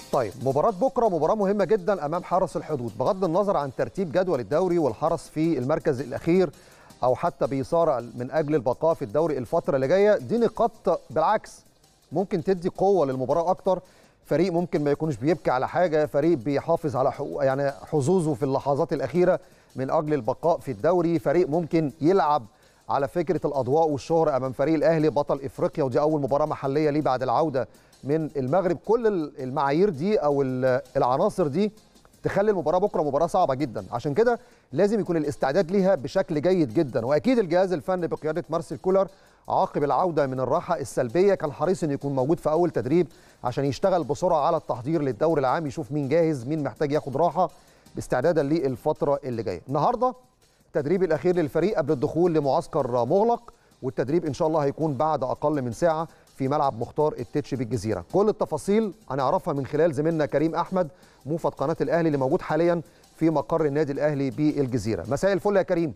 طيب مباراة بكرة مباراة مهمة جدا أمام حرس الحدود بغض النظر عن ترتيب جدول الدوري والحرس في المركز الأخير أو حتى بيصارع من أجل البقاء في الدوري الفترة اللي جاية دي نقاط بالعكس ممكن تدي قوة للمباراة أكتر فريق ممكن ما يكونش بيبكي على حاجة فريق بيحافظ على حقوق يعني حظوظه في اللحظات الأخيرة من أجل البقاء في الدوري فريق ممكن يلعب على فكرة الأضواء والشهرة أمام فريق الأهلي بطل إفريقيا ودي أول مباراة محلية ليه بعد العودة من المغرب كل المعايير دي أو العناصر دي تخلي المباراة بكرة مباراة صعبة جدا عشان كده لازم يكون الاستعداد ليها بشكل جيد جدا وأكيد الجهاز الفني بقيادة مارسيل كولر عقب العودة من الراحة السلبية كان حريص أن يكون موجود في أول تدريب عشان يشتغل بسرعة على التحضير للدوري العام يشوف مين جاهز مين محتاج ياخد راحة استعدادا للفترة اللي جاية النهاردة التدريب الأخير للفريق قبل الدخول لمعسكر مغلق والتدريب إن شاء الله هيكون بعد أقل من ساعة في ملعب مختار التتش بالجزيرة كل التفاصيل هنعرفها من خلال زميلنا كريم أحمد موفد قناة الأهلي اللي موجود حاليا في مقر النادي الأهلي بالجزيرة مساء الفل يا كريم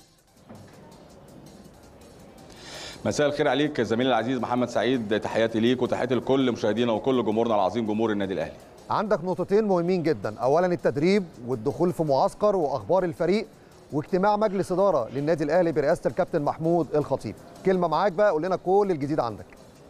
مساء الخير عليك زميلي العزيز محمد سعيد تحياتي ليك وتحياتي لكل مشاهدينا وكل جمهورنا العظيم جمهور النادي الاهلي عندك نقطتين مهمين جدا اولا التدريب والدخول في معسكر واخبار الفريق واجتماع مجلس اداره للنادي الاهلي برئاسه الكابتن محمود الخطيب كلمه معاك بقى قول لنا كل الجديد عندك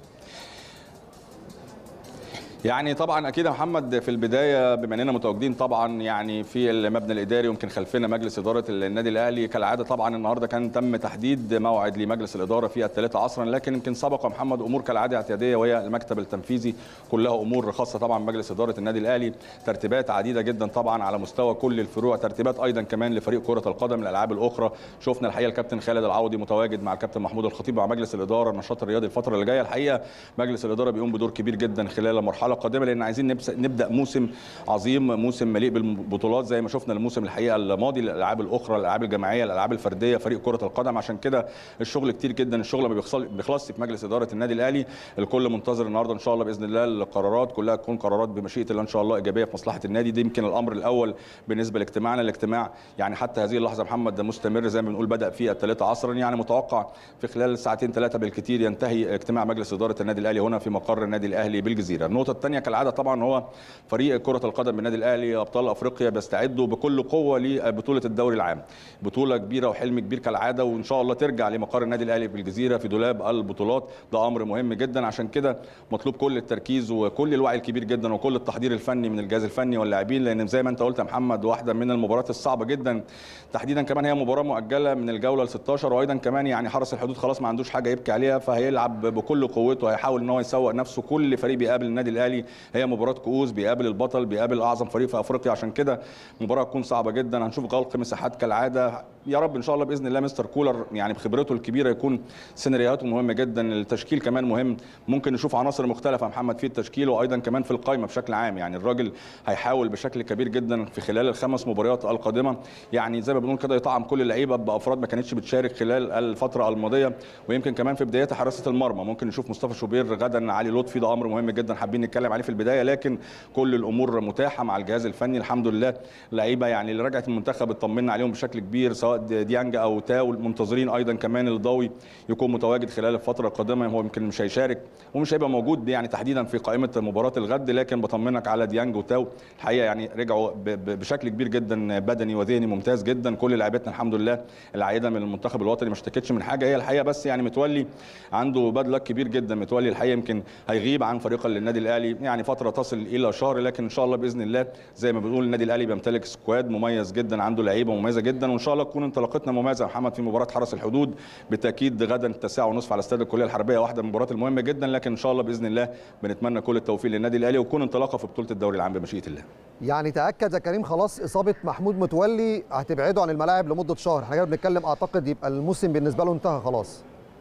يعني طبعا اكيد يا محمد في البدايه بما اننا متواجدين طبعا يعني في المبنى الاداري ويمكن خلفنا مجلس اداره النادي الاهلي كالعاده طبعا النهارده كان تم تحديد موعد لمجلس الاداره في الثلاثه عصرا لكن يمكن سبق محمد امور كالعاده اعتياديه وهي المكتب التنفيذي كلها امور خاصه طبعا مجلس اداره النادي الاهلي ترتيبات عديده جدا طبعا على مستوى كل الفروع ترتيبات ايضا كمان لفريق كره القدم الالعاب الاخرى شفنا الحقيقه الكابتن خالد العوضي متواجد مع الكابتن محمود الخطيب مع مجلس الاداره النشاط الرياضي الفتره اللي جايه الحقيقه مجلس الاداره بيقوم بدور كبير جدا خلال المرحله القادمه لان عايزين نبدا موسم عظيم موسم مليء بالبطولات زي ما شفنا الموسم الحقيقه الماضي الالعاب الاخرى الالعاب الجماعيه الالعاب الفرديه فريق كره القدم عشان كده الشغل كتير جدا الشغل ما بيخلصش في مجلس اداره النادي الاهلي الكل منتظر النهارده ان شاء الله باذن الله القرارات كلها تكون قرارات بمشيئه الله ان شاء الله ايجابيه في مصلحه النادي ده يمكن الامر الاول بالنسبه لاجتماعنا الاجتماع يعني حتى هذه اللحظه محمد ده مستمر زي ما بنقول بدا في الثلاثه عصرا يعني متوقع في خلال ساعتين ثلاثه بالكثير ينتهي اجتماع مجلس اداره النادي الاهلي هنا في مقر النادي الاهلي بالجزيره النقطه الثانيه كالعاده طبعا هو فريق كرة القدم بالنادي الأهلي أبطال أفريقيا بيستعدوا بكل قوة لبطولة الدوري العام بطولة كبيرة وحلم كبير كالعادة وإن شاء الله ترجع لمقر النادي الأهلي بالجزيرة في دولاب البطولات ده أمر مهم جدا عشان كده مطلوب كل التركيز وكل الوعي الكبير جدا وكل التحضير الفني من الجهاز الفني واللاعبين لأن زي ما أنت قلت يا محمد واحدة من المباريات الصعبة جدا تحديدا كمان هي مباراة مؤجلة من الجولة ال 16 وأيضا كمان يعني حرس الحدود خلاص ما عندوش حاجة يبكي عليها فهيلعب بكل قوته هيحاول ان هو يسوق نفسه كل فريق بيقابل النادي الاهلي هي مباراه كؤوس بيقابل البطل بيقابل اعظم فريق في افريقيا عشان كده مباراه تكون صعبه جدا هنشوف غلق مساحات كالعاده يا رب ان شاء الله باذن الله مستر كولر يعني بخبرته الكبيره يكون سيناريوهاته مهمه جدا التشكيل كمان مهم ممكن نشوف عناصر مختلفه محمد في التشكيل وايضا كمان في القائمه بشكل عام يعني الراجل هيحاول بشكل كبير جدا في خلال الخمس مباريات القادمه يعني زي ما بنقول كده يطعم كل اللعيبه بافراد ما كانتش بتشارك خلال الفتره الماضيه ويمكن كمان في بدايتها حراسه المرمى ممكن نشوف مصطفى شوبير غدا علي لطفي ده امر مهم جدا حابين نتكلم عليه في البدايه لكن كل الامور متاحه مع الجهاز الفني الحمد لله لعيبه يعني اللي رجعت المنتخب اطمنا عليهم بشكل كبير سواء ديانج او تاو منتظرين ايضا كمان الضوي يكون متواجد خلال الفتره القادمه هو يمكن مش هيشارك ومش هيبقى موجود يعني تحديدا في قائمه مباراه الغد لكن بطمنك على ديانج وتاو الحقيقه يعني رجعوا بشكل كبير جدا بدني وذهني ممتاز جدا كل لاعبتنا الحمد لله العائده من المنتخب الوطني ما اشتكتش من حاجه هي الحقيقه بس يعني متولي عنده باد لك كبير جدا متولي الحقيقه يمكن هيغيب عن فريق النادي الاهلي يعني فتره تصل الى شهر لكن ان شاء الله باذن الله زي ما بنقول النادي الاهلي بيمتلك سكواد مميز جدا عنده لعيبه مميزه جدا وان شاء الله تكون انطلاقتنا مميزه محمد في مباراه حرس الحدود بالتاكيد غدا التاسعه ونصف على استاد الكليه الحربيه واحده من المباريات المهمه جدا لكن ان شاء الله باذن الله بنتمنى كل التوفيق للنادي الاهلي وتكون انطلاقه في بطوله الدوري العام بمشيئه الله يعني تاكد يا كريم خلاص اصابه محمود متولي هتبعده عن الملاعب لمده شهر احنا بنتكلم اعتقد يبقى الموسم بالنسبه له انتهى خلاص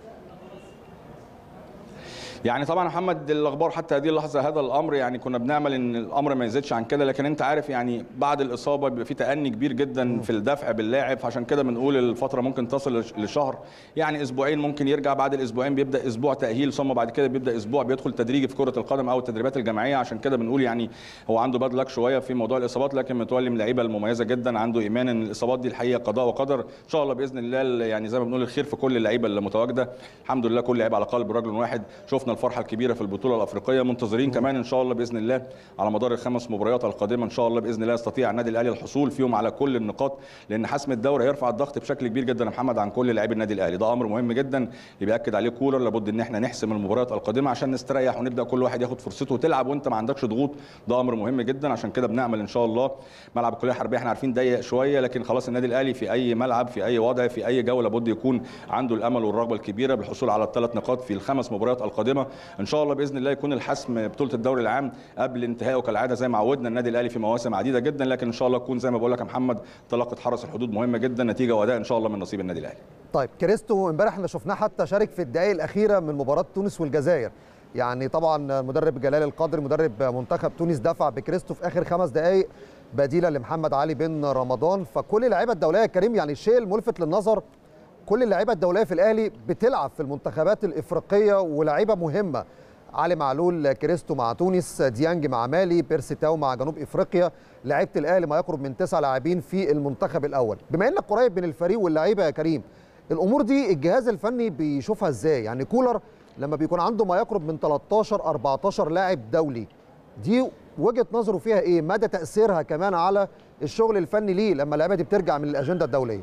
يعني طبعا محمد الاخبار حتى هذه اللحظه هذا الامر يعني كنا بنعمل ان الامر ما يزيدش عن كده لكن انت عارف يعني بعد الاصابه بيبقى في تاني كبير جدا في الدفع باللاعب فعشان كده بنقول الفتره ممكن تصل لشهر يعني اسبوعين ممكن يرجع بعد الاسبوعين بيبدا اسبوع تاهيل ثم بعد كده بيبدا اسبوع بيدخل تدريجي في كره القدم او التدريبات الجماعيه عشان كده بنقول يعني هو عنده باد لك شويه في موضوع الاصابات لكن متولي من اللعيبه المميزه جدا عنده ايمان ان الاصابات دي الحقيقه قضاء وقدر ان شاء الله باذن الله يعني زي ما بنقول الخير في كل اللعيبه اللي متواجده الحمد لله كل لعيب على قلب رجل واحد شفنا شفنا الفرحه الكبيره في البطوله الافريقيه منتظرين كمان ان شاء الله باذن الله على مدار الخمس مباريات القادمه ان شاء الله باذن الله يستطيع النادي الاهلي الحصول فيهم على كل النقاط لان حسم الدوري هيرفع الضغط بشكل كبير جدا يا محمد عن كل لاعبي النادي الاهلي ده امر مهم جدا اللي بياكد عليه كولر لابد ان احنا نحسم المباريات القادمه عشان نستريح ونبدا كل واحد ياخد فرصته وتلعب وانت ما عندكش ضغوط ده امر مهم جدا عشان كده بنعمل ان شاء الله ملعب الكليه الحربيه احنا عارفين ضيق شويه لكن خلاص النادي الاهلي في اي ملعب في اي وضع في اي جو لابد يكون عنده الامل والرغبه الكبيره بالحصول على الثلاث نقاط في الخمس مباريات القادمه ان شاء الله باذن الله يكون الحسم بطوله الدوري العام قبل انتهائه كالعاده زي ما عودنا النادي الاهلي في مواسم عديده جدا لكن ان شاء الله تكون زي ما بقول لك يا محمد طلاقه حرس الحدود مهمه جدا نتيجه واداء ان شاء الله من نصيب النادي الاهلي طيب كريستو امبارح احنا شفناه حتى شارك في الدقائق الاخيره من مباراه تونس والجزائر يعني طبعا المدرب جلال القادر مدرب منتخب تونس دفع بكريستو في اخر خمس دقائق بديلا لمحمد علي بن رمضان فكل اللعيبه الدوليه يا كريم يعني الشيء الملفت للنظر كل اللعيبه الدوليه في الاهلي بتلعب في المنتخبات الافريقيه ولاعيبه مهمه علي معلول كريستو مع تونس ديانج مع مالي بيرسي تاو مع جنوب افريقيا لعيبه الاهلي ما يقرب من تسع لاعبين في المنتخب الاول بما انك قريب من الفريق واللعيبه يا كريم الامور دي الجهاز الفني بيشوفها ازاي يعني كولر لما بيكون عنده ما يقرب من 13 14 لاعب دولي دي وجهه نظره فيها ايه مدى تاثيرها كمان على الشغل الفني ليه لما اللعيبه دي بترجع من الاجنده الدوليه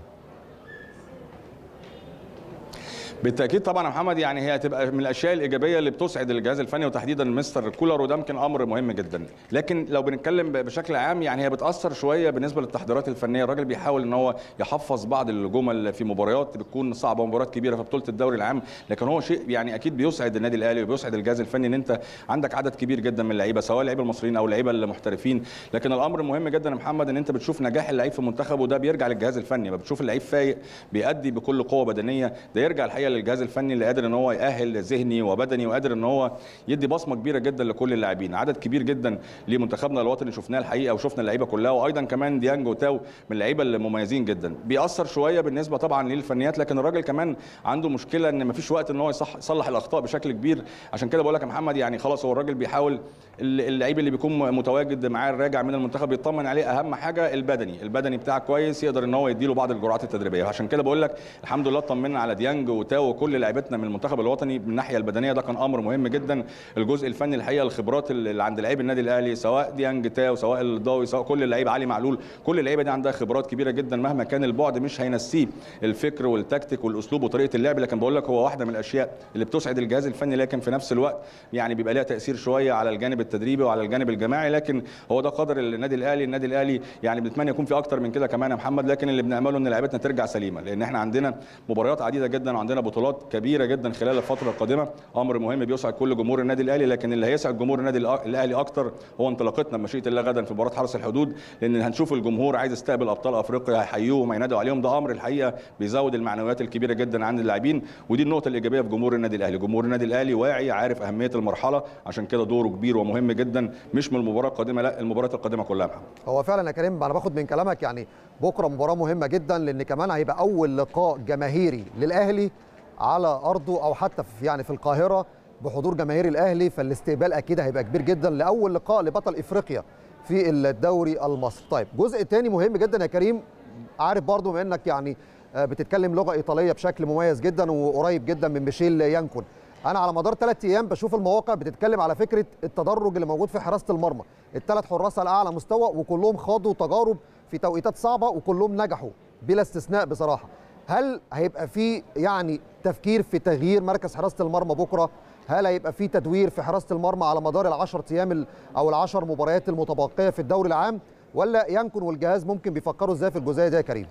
بالتاكيد طبعا يا محمد يعني هي هتبقى من الاشياء الايجابيه اللي بتسعد الجهاز الفني وتحديدا مستر كولر وده يمكن امر مهم جدا لكن لو بنتكلم بشكل عام يعني هي بتاثر شويه بالنسبه للتحضيرات الفنيه الراجل بيحاول ان هو يحفظ بعض الجمل في مباريات بتكون صعبه مباريات كبيره في بطوله الدوري العام لكن هو شيء يعني اكيد بيسعد النادي الاهلي وبيسعد الجهاز الفني ان انت عندك عدد كبير جدا من اللعيبه سواء اللعيبه المصريين او اللعيبه المحترفين لكن الامر المهم جدا يا محمد ان انت بتشوف نجاح اللعيب في منتخبه وده بيرجع للجهاز الفني ما بتشوف اللعيب فايق بيأدي بكل قوه بدنيه ده يرجع الحقيقه للجهاز الفني اللي قادر ان هو يأهل ذهني وبدني وقادر ان هو يدي بصمه كبيره جدا لكل اللاعبين عدد كبير جدا لمنتخبنا الوطني شفناه الحقيقه وشفنا اللعيبه كلها وايضا كمان ديانج وتاو من اللعيبه المميزين جدا بيأثر شويه بالنسبه طبعا للفنيات لكن الراجل كمان عنده مشكله ان مفيش وقت ان هو يصح يصلح الاخطاء بشكل كبير عشان كده بقول لك يا محمد يعني خلاص هو الراجل بيحاول اللعيب اللي بيكون متواجد معاه الراجع من المنتخب يطمن عليه اهم حاجه البدني البدني بتاعك كويس يقدر ان هو يديله بعض الجرعات التدريبيه عشان كده بقول لك الحمد لله اطمنا على ديانج وتاو وكل لعيبتنا من المنتخب الوطني من الناحيه البدنيه ده كان امر مهم جدا الجزء الفني الحقيقه الخبرات اللي عند لعيب النادي الاهلي سواء ديانج تاو سواء الضاوي سواء كل اللعيبه علي معلول كل اللعيبه دي عندها خبرات كبيره جدا مهما كان البعد مش هينسيه الفكر والتكتيك والاسلوب وطريقه اللعب لكن بقول لك هو واحده من الاشياء اللي بتسعد الجهاز الفني لكن في نفس الوقت يعني بيبقى ليها تاثير شويه على الجانب التدريبي وعلى الجانب الجماعي لكن هو ده قدر النادي الاهلي النادي الاهلي يعني بنتمنى يكون في اكتر من كده كمان يا محمد لكن اللي بنامله ان لعيبتنا ترجع سليمه لان احنا عندنا مباريات عديده جدا وعندنا بطولات كبيره جدا خلال الفتره القادمه امر مهم بيسعد كل جمهور النادي الاهلي لكن اللي هيسعد جمهور النادي الاهلي اكتر هو انطلاقتنا بمشيئه الله غدا في مباراه حرس الحدود لان هنشوف الجمهور عايز يستقبل ابطال افريقيا هيحيوهم هينادوا عليهم ده امر الحقيقه بيزود المعنويات الكبيره جدا عند اللاعبين ودي النقطه الايجابيه في جمهور النادي الاهلي جمهور النادي الاهلي واعي عارف اهميه المرحله عشان كده دوره كبير ومهم جدا مش من المباراه القادمه لا المباريات القادمه كلها محمد هو فعلا يا كريم انا باخد من كلامك يعني بكره مباراه مهمه جدا لان كمان هيبقى اول لقاء جماهيري للاهلي على ارضه او حتى في يعني في القاهره بحضور جماهير الاهلي فالاستقبال اكيد هيبقى كبير جدا لاول لقاء لبطل افريقيا في الدوري المصري طيب جزء تاني مهم جدا يا كريم عارف برضو بما انك يعني بتتكلم لغه ايطاليه بشكل مميز جدا وقريب جدا من ميشيل يانكون انا على مدار ثلاث ايام بشوف المواقع بتتكلم على فكره التدرج اللي موجود في حراسه المرمى الثلاث حراس على اعلى مستوى وكلهم خاضوا تجارب في توقيتات صعبه وكلهم نجحوا بلا استثناء بصراحه هل هيبقى في يعني تفكير في تغيير مركز حراسه المرمى بكره هل هيبقى في تدوير في حراسه المرمى على مدار العشر ايام او العشر مباريات المتبقيه في الدوري العام ولا ينكن والجهاز ممكن بيفكروا ازاي في الجزئيه دي يا كريم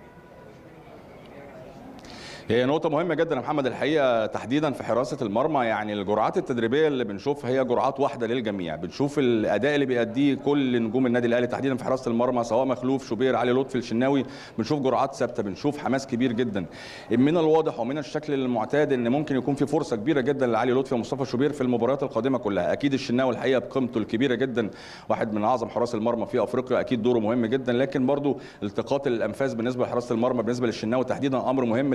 هي نقطة مهمة جدا يا محمد الحقيقة تحديدا في حراسة المرمى يعني الجرعات التدريبية اللي بنشوفها هي جرعات واحدة للجميع، بنشوف الأداء اللي بيأديه كل نجوم النادي الأهلي تحديدا في حراسة المرمى سواء مخلوف شوبير علي لطفي الشناوي، بنشوف جرعات ثابتة، بنشوف حماس كبير جدا. من الواضح ومن الشكل المعتاد إن ممكن يكون في فرصة كبيرة جدا لعلي لطفي ومصطفى شوبير في المباريات القادمة كلها، أكيد الشناوي الحقيقة بقيمته الكبيرة جدا واحد من أعظم حراس المرمى في أفريقيا أكيد دوره مهم جدا، لكن برضه التقاط الأنفاس بالنسبة لحراسة المرمى بالنسبة للشناوي تحديدا أمر مهم لأن الراجل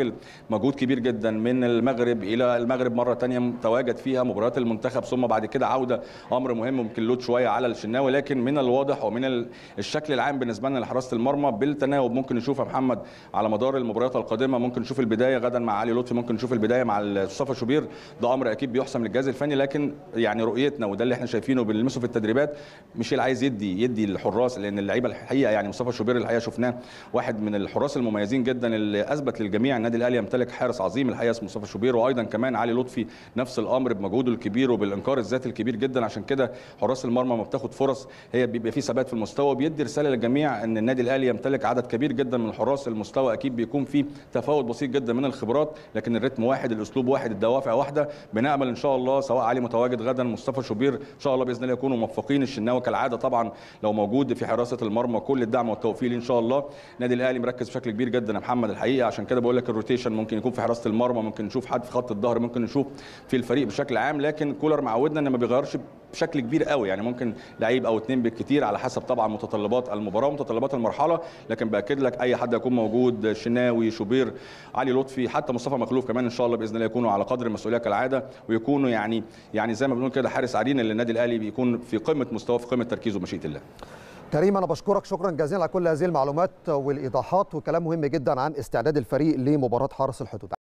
الراجل مجهود كبير جدا من المغرب الى المغرب مره ثانيه تواجد فيها مباريات المنتخب ثم بعد كده عوده امر مهم ممكن لود شويه على الشناوي لكن من الواضح ومن الشكل العام بالنسبه لنا لحراسه المرمى بالتناوب ممكن نشوف يا محمد على مدار المباريات القادمه ممكن نشوف البدايه غدا مع علي لطفي ممكن نشوف البدايه مع مصطفى شوبير ده امر اكيد بيحسم للجهاز الفني لكن يعني رؤيتنا وده اللي احنا شايفينه بنلمسه في التدريبات مش اللي عايز يدي يدي الحراس لان اللعيبه الحقيقه يعني مصطفى شوبير الحقيقه شفناه واحد من الحراس المميزين جدا اللي اثبت للجميع النادي الاهلي يمتلك حارس عظيم الحقيقه اسمه مصطفى شوبير وايضا كمان علي لطفي نفس الامر بمجهوده الكبير وبالانكار الذاتي الكبير جدا عشان كده حراس المرمى ما بتاخد فرص هي بيبقى في ثبات في المستوى بيدي رساله للجميع ان النادي الاهلي يمتلك عدد كبير جدا من الحراس المستوى اكيد بيكون فيه تفاوت بسيط جدا من الخبرات لكن الريتم واحد الاسلوب واحد الدوافع واحده بنامل ان شاء الله سواء علي متواجد غدا مصطفى شوبير ان شاء الله باذن الله يكونوا موفقين الشناوي كالعاده طبعا لو موجود في حراسه المرمى كل الدعم والتوفيق ليه ان شاء الله النادي الاهلي مركز بشكل كبير جدا يا محمد الحقيقه عشان كده بقول لك الروتيشن ممكن يكون في حراسه المرمى ممكن نشوف حد في خط الظهر ممكن نشوف في الفريق بشكل عام لكن كولر معودنا ان ما بيغيرش بشكل كبير قوي يعني ممكن لعيب او اثنين بالكثير على حسب طبعا متطلبات المباراه ومتطلبات المرحله لكن باكد لك اي حد يكون موجود شناوي شوبير علي لطفي حتى مصطفى مخلوف كمان ان شاء الله باذن الله يكونوا على قدر المسؤوليه كالعاده ويكونوا يعني يعني زي ما بنقول كده حارس عرين اللي النادي الاهلي بيكون في قمه مستواه في قمه تركيزه بمشيئه الله كريم انا بشكرك شكرا جزيلا على كل هذه المعلومات والايضاحات وكلام مهم جدا عن استعداد الفريق لمباراه حرس الحدود